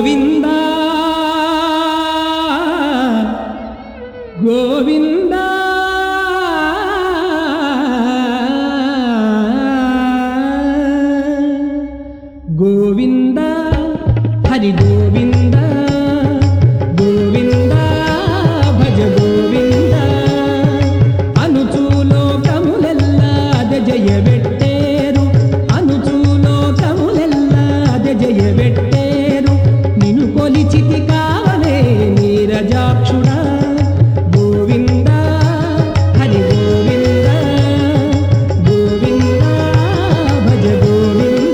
గోవింద గోవింద గోవింద హరి గోవింద గోవింద భజ గోవింద అనుచూలోకములెల్లా అద జయబెట్టేరు అనుచూలోకములెల్లా అద జయబెట్టేరు నిను కొలిచితి కావలే నీరజాక్షుడా గోవింద హరి గోవింద గోవింద భజ గోవింద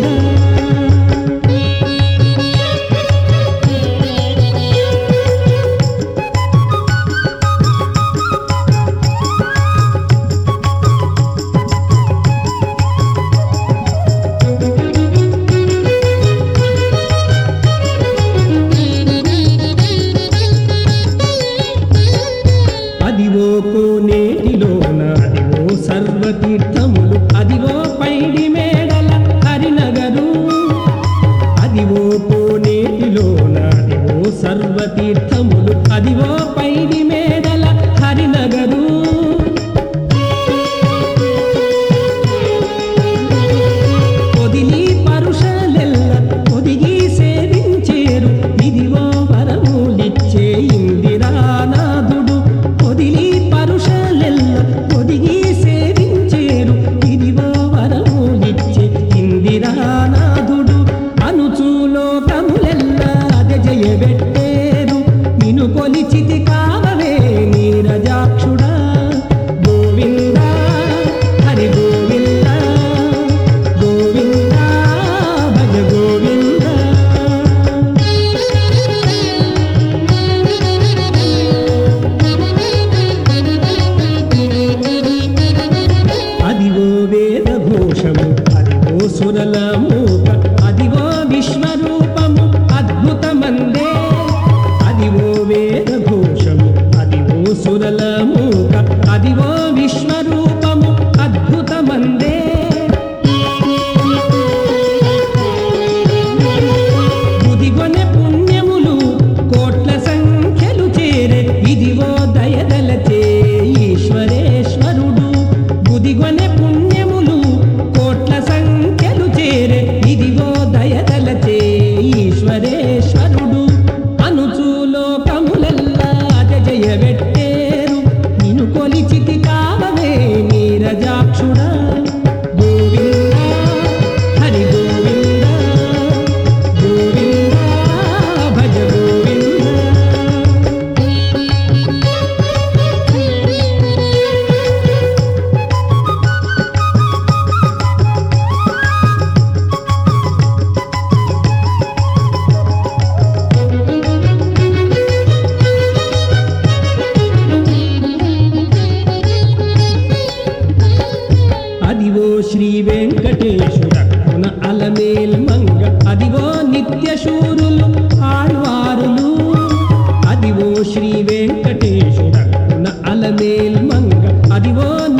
అదివో కోనేటిలోన అదివో సర్వతీర్థములు అదివో పైడి మేడల హరినగరు అదివో కోనేటిలోన అదివో సర్వతీర్థములు అదివో పైడి మేడల హరినగరు పొదిలి పరుషలెల్ల పొదిగి సేవించేరు ఇదివో వరములిచ్చే ఇందిరానాథుడు పొదిలి పరుషలెల్ల పొదిగి సేవించేరు ఇదివో వరములిచ్చే ఇందిరానాథుడు అనుచూలోకములెల్ల అద జయబెట్టేరు నిను కొలిచితి కావవే నీరజాక్షుడా గోవింద హరి గోవింద గోవింద భజ గోవింద అదివో వేద ఘోషము అదివో సురల మూక అదివో విశ్వరూపము అద్భుతమందే అదివో వేద ఘోషము అదివో సురల మూక అదివో విశ్వరూపము అద్భుతమందే బుదిగొనె పుణ్యములు కోట్ల సంఖ్యలు చేరే ఇదివో దయదలచే ఈశ్వరేశ్వరుడు బుదిగొనె పుణ్యములు కోట్ల సంఖ్యలు చేరే ఇదివో దయదలచే ఈశ్వరేశ్వరుడు అనుచూలోకములల్లా అజ జయబెట్టేరు నిను కొలిచితి కావవే నీరజాక్షుడా గోవింద హరి గోవింద గోవింద భజ గోవింద అదివో శ్రీ వెంకటేశుడక్కున అలమేల్ మంగ అదివో నిత్య శూరులు ఆళ్వారులు అదివో శ్రీ వెంకటేశుడక్కున అలమేల్ మంగ అదివో